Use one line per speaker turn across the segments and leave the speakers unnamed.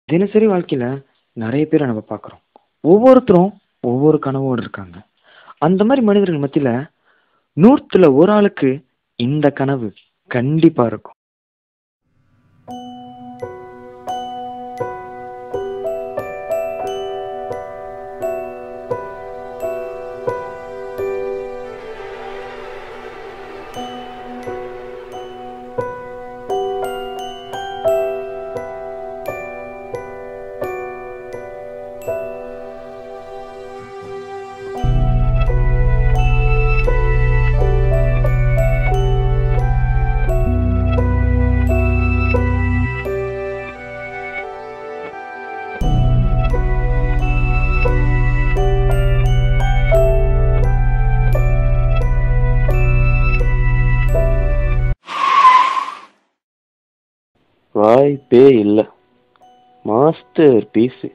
தினசரி வாழ்க்கையில் நிறைய பேரை நம்ம பார்க்குறோம் ஒவ்வொருத்தரும் ஒவ்வொரு கனவோடு இருக்காங்க அந்த மாதிரி மனிதர்கள் மத்தியில் நூற்றுல ஒரு ஆளுக்கு இந்த கனவு கண்டிப்பாக இருக்கும்
வாய்ப்பே இல்லை மாஸ்டர் பீஸு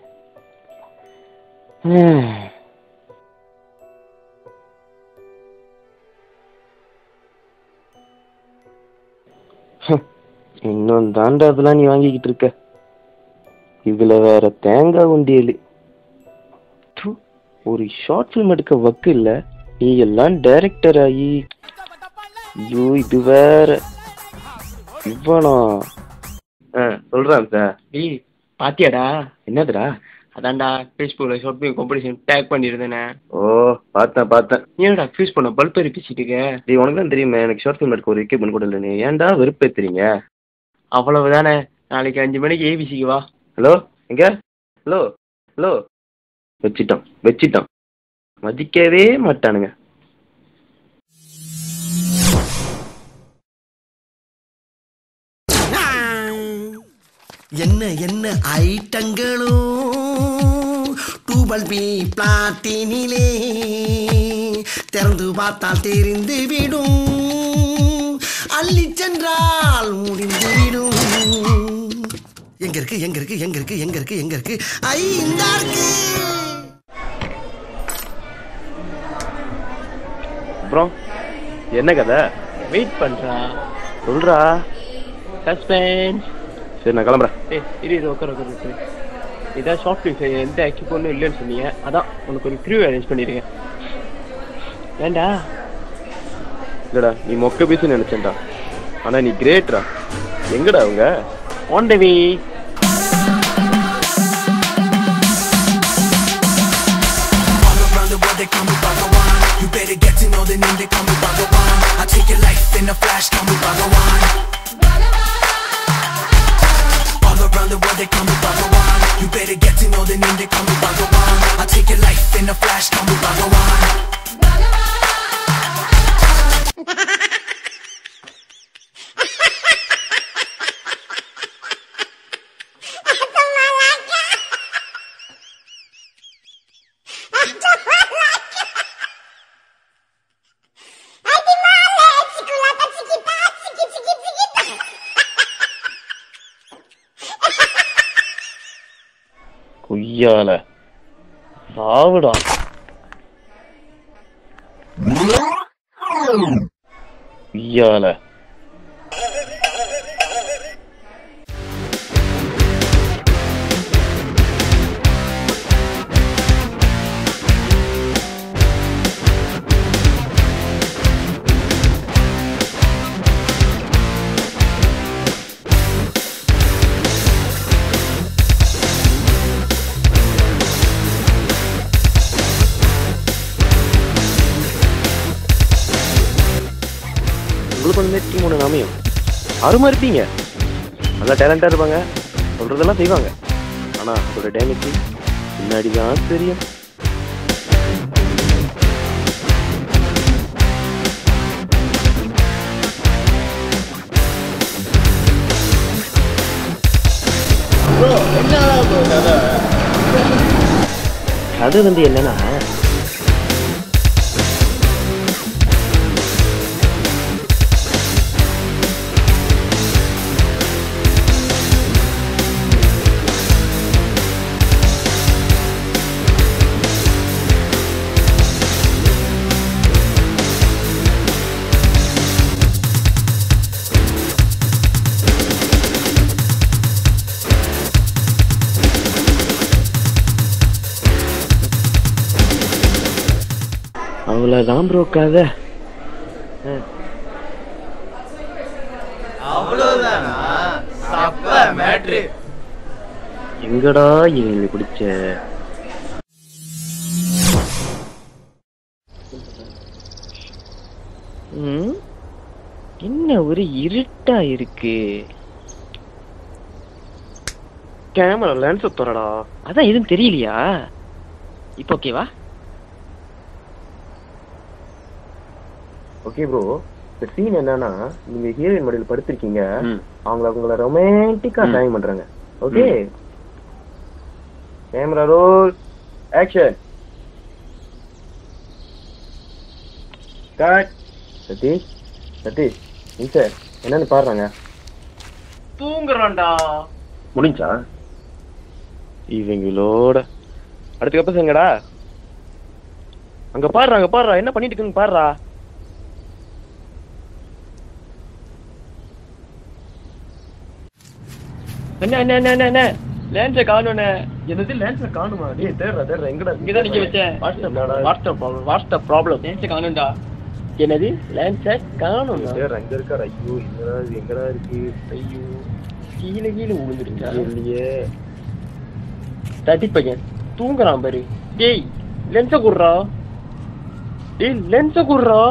இன்னும் தாண்டா அதெல்லாம் நீ வாங்கிக்கிட்டு இருக்க இதுல வேற தேங்காய் உண்டியல் து, ஒரு ஷார்ட் ஃபிலிம் எடுக்க வக்கு இல்ல நீ எல்லாம் டைரக்டர் ஆகி ஐயோ இது வேற இவனா ஆ சொல்றான் சார்
டேய் பாத்தியாடா
என்னதுடா
அதான்டா ஃபேஸ்புக்கில் ஷாப்பிங் காம்படிஷன் டேக் பண்ணியிருந்தேனே
ஓ பார்த்தேன் பார்த்தேன்
நீ என்னடா ஃபியூஸ் பண்ண பல்ப் எரி பேசிட்டு இருக்க
டேய் உனக்கு தான் தெரியுமே எனக்கு ஷார்ட் ஃபிலிம் எடுக்க ஒரு எக்யூப்மெண்ட் கூட இல்லை நீ ஏன்டா வெறுப்பேத்துறீங்க
அவ்வளவுதானே நாளைக்கு அஞ்சு மணிக்கு ஏபிசிக்கு வா
ஹலோ எங்க ஹலோ ஹலோ வச்சிட்டோம் வச்சிட்டோம் மதிக்கவே மாட்டானுங்க
என்ன என்ன ஐட்டங்களோ டூபல் பி பிளாட்டினிலே திறந்து பார்த்தால் தெரிந்து விடும் அள்ளி சென்றால் முடிந்து விடும் எங்க இருக்கு எங்க இருக்கு எங்க இருக்கு எங்க இருக்கு எங்க இருக்கு ஐ இந்த இருக்கு
அப்புறம் என்ன கதை
வெயிட் பண்றா
சொல்றா
சஸ்பென்ஸ்
சரி நான் கிளம்புறேன்
ஏய் இரு இது உட்கார உட்கார உட்காரு இதான் ஷார்ட் ஃபிலிம் எந்த ஆக்டிவ் ஒன்றும் இல்லைன்னு சொன்னீங்க அதான் உனக்கு ஒரு க்ரியூ அரேஞ்ச் பண்ணியிருக்கேன் ஏண்டா
இல்லடா நீ மொக்க பீஸ் நினைச்சேன்டா ஆனா நீ கிரேட்ரா எங்கடா அவங்க
on the way
All around the world they call me Bhagawan You better get to know the name they call me Bhagawan I take your life in a flash call me Bhagawan All around the world they call me Bhagawan You better get to know the name they call me Bhagawan I take your life in a flash call me Bhagawan
குய்யால சாவுடா குய்யால உங்களுக்கு வந்து team ஒன்று அமையும் அருமா இருப்பீங்க நல்லா டேலண்டாக இருப்பாங்க சொல்கிறதெல்லாம் செய்வாங்க ஆனால் அதோட டேமேஜ் பின்னாடி தான் தெரியும் அது வந்து என்னன்னா அவ்வளவுதான் ப்ரோ கதை எங்கடா இவங்க குடிச்ச ம்? என்ன ஒரு இருட்டா இருக்கு கேமரா லென்ஸ் தரடா அதான் எதுவும் தெரியலையா இப்போ ஓகேவா
ஓகே ப்ரோ இந்த சீன் என்னன்னா நீங்க ஹீரோயின் மடியில் படுத்திருக்கீங்க அவங்கள அவங்கள ரொமான்டிக்கா டைம் பண்றாங்க okay camera roll action cut Sathish Sathish sir என்னன்னு பாடுறாங்க
தூங்குறான்டா
முடிஞ்சா இவங்களோட அடுத்த கப்ப எங்கடா அங்க பாடுறா அங்க பாடுறா என்ன பண்ணிட்டு இருக்குன்னு பாடுறா
என்ன என்ன என்ன என்ன என்ன லேன்ஸை காணும்னே
என்னது லேன்ஸ்ல காணுமா டேய் தேடுறா தேடுறா எங்கடா
இங்கதான் நிக்க வச்சேன் வாட்ஸ்அப் ப்ராப்ளம் வாட்ஸ்அப் ப்ராப்ளம் லேன்ஸை காணும்டா என்னது லேன்ஸை காணும்
தேடுறா எங்க இருக்காரு ஐயோ எங்கடா இது எங்கடா இருக்கு ஐயோ
கீழே கீழே விழுந்துருச்சா
இல்லையே
தட்டி பையன் தூங்குறான் பாரு டேய் லென்ஸை குடுறா டேய் லென்ஸை குடுறா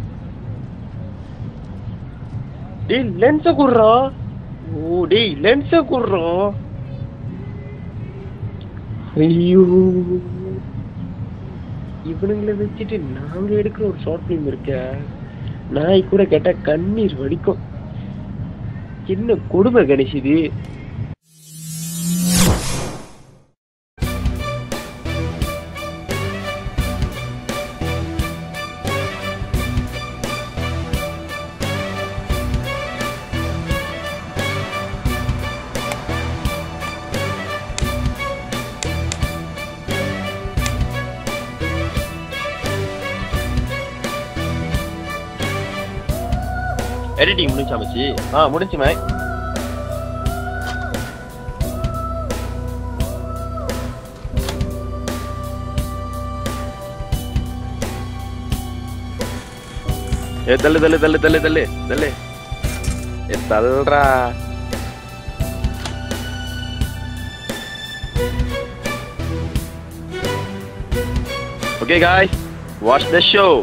டேய் லென்ஸை குடுறா ஓ டேய் லென்ஸை குடுறா ஐயோ இவனுங்களை வச்சுட்டு நாங்க எடுக்கிற ஒரு ஷார்ட் ஃபிலிம் இருக்க நாய் கூட கேட்டா கண்ணீர் வடிக்கும் என்ன கொடுமை கணேஷ் இது எடிட்டிங் முடிஞ்சா மச்சி ஆ முடிஞ்சு மே
ஏ தள்ளு தள்ளு தள்ளு தள்ளு தள்ளு தள்ளு ஏ தள்ளுறா Okay guys, watch the show.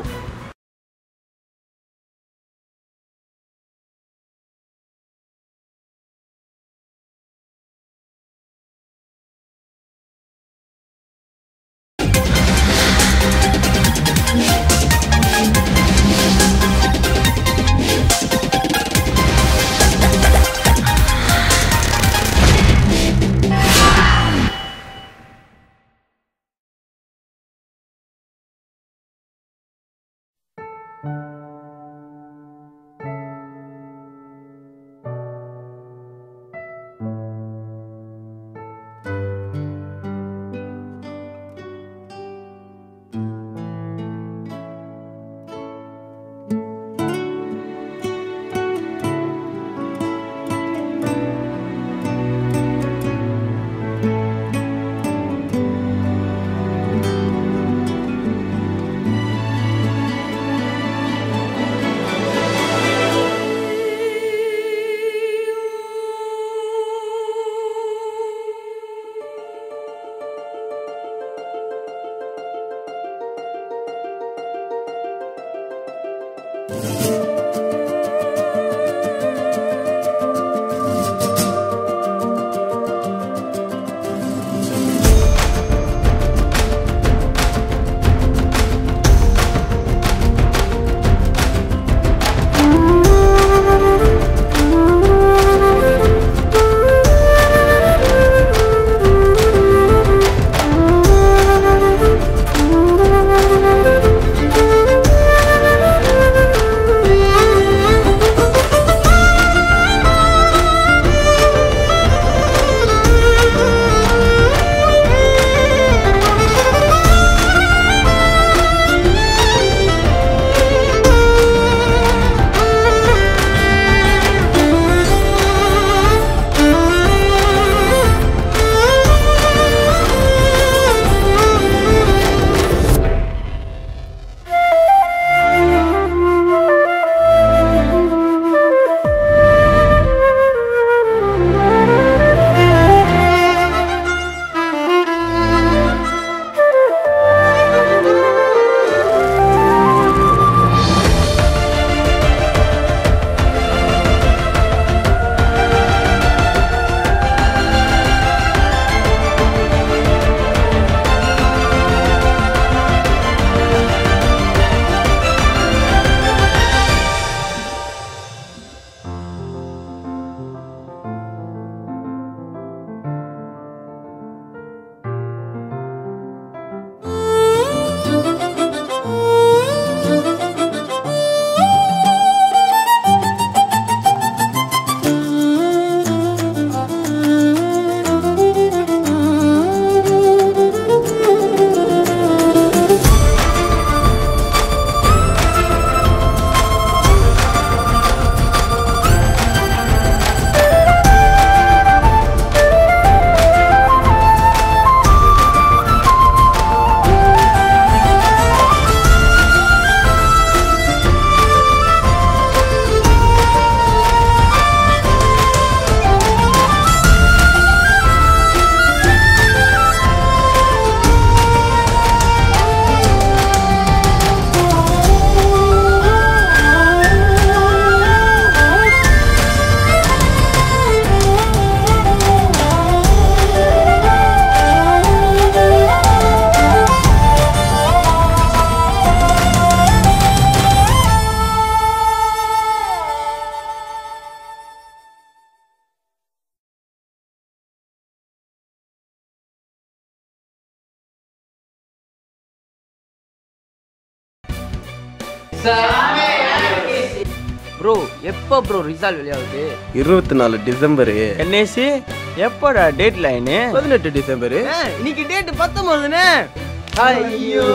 Bro எப்போ ப்ரோ ரிசல்ட் வெளியாகுது
இருபத்தி நாலு டிசம்பரு
என்ஏசி எப்போடா டேட் லைனு
பதினெட்டு டிசம்பரு
இன்னைக்கு டேட் பத்தொன்பதுனே ஐயோ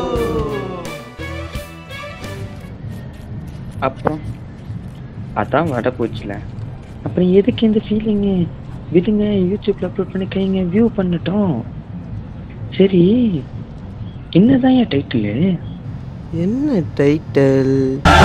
அப்புறம் அதான் வட போச்சுல அப்புறம் எதுக்கு இந்த ஃபீலிங்கு விடுங்க யூடியூப்ல அப்லோட் பண்ணி கைங்க வியூ பண்ணட்டும் சரி என்னதான் என் டைட்டிலு
என்ன டைட்டில்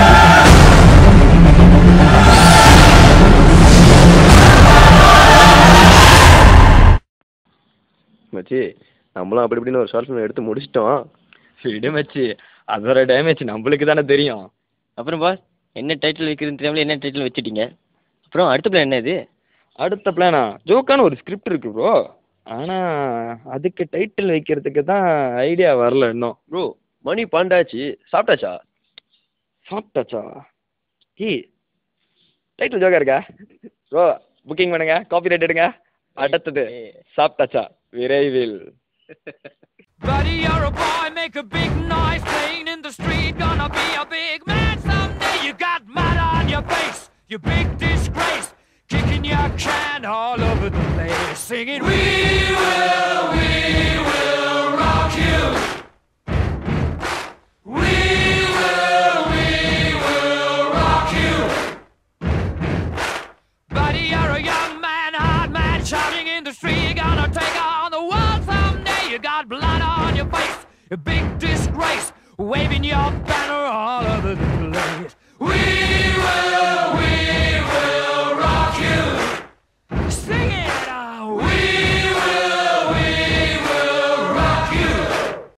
மச்சி நம்மளும் அப்படி இப்படின்னு ஒரு ஷார்ட் ஃபிலிம் எடுத்து முடிச்சிட்டோம்
விடு மச்சி அதோட டேமேஜ் நம்மளுக்கு தானே தெரியும் அப்புறம் பாஸ் என்ன டைட்டில் வைக்கிறதுன்னு தெரியாமல என்ன டைட்டில் வச்சுட்டீங்க அப்புறம் அடுத்த பிளான் என்ன இது
அடுத்த பிளானா ஜோக்கான ஒரு ஸ்கிரிப்ட் இருக்கு ப்ரோ ஆனா அதுக்கு டைட்டில் வைக்கிறதுக்கு தான் ஐடியா வரல இன்னும்
ப்ரோ மணி பன்னெண்டாச்சு சாப்பிட்டாச்சா
சாப்பிட்டாச்சா ஏய் டைட்டில் ஜோக்கா இருக்கா ப்ரோ புக்கிங் பண்ணுங்க காப்பி ரைட் எடுங்க அடுத்தது சாப்பிட்டாச்சா விரைவில்
Buddy, you're a boy, make a big noise, playing in the street, gonna be a big man someday. You got mud on your face, you big disgrace, kicking your can all over the place, singing, We will, we will rock you. We will, we will rock you. Buddy, you're a young man, hard man, shouting in the street. You're gonna take on the world someday. You got blood on your face, a big disgrace, waving your banner all over the place. We will,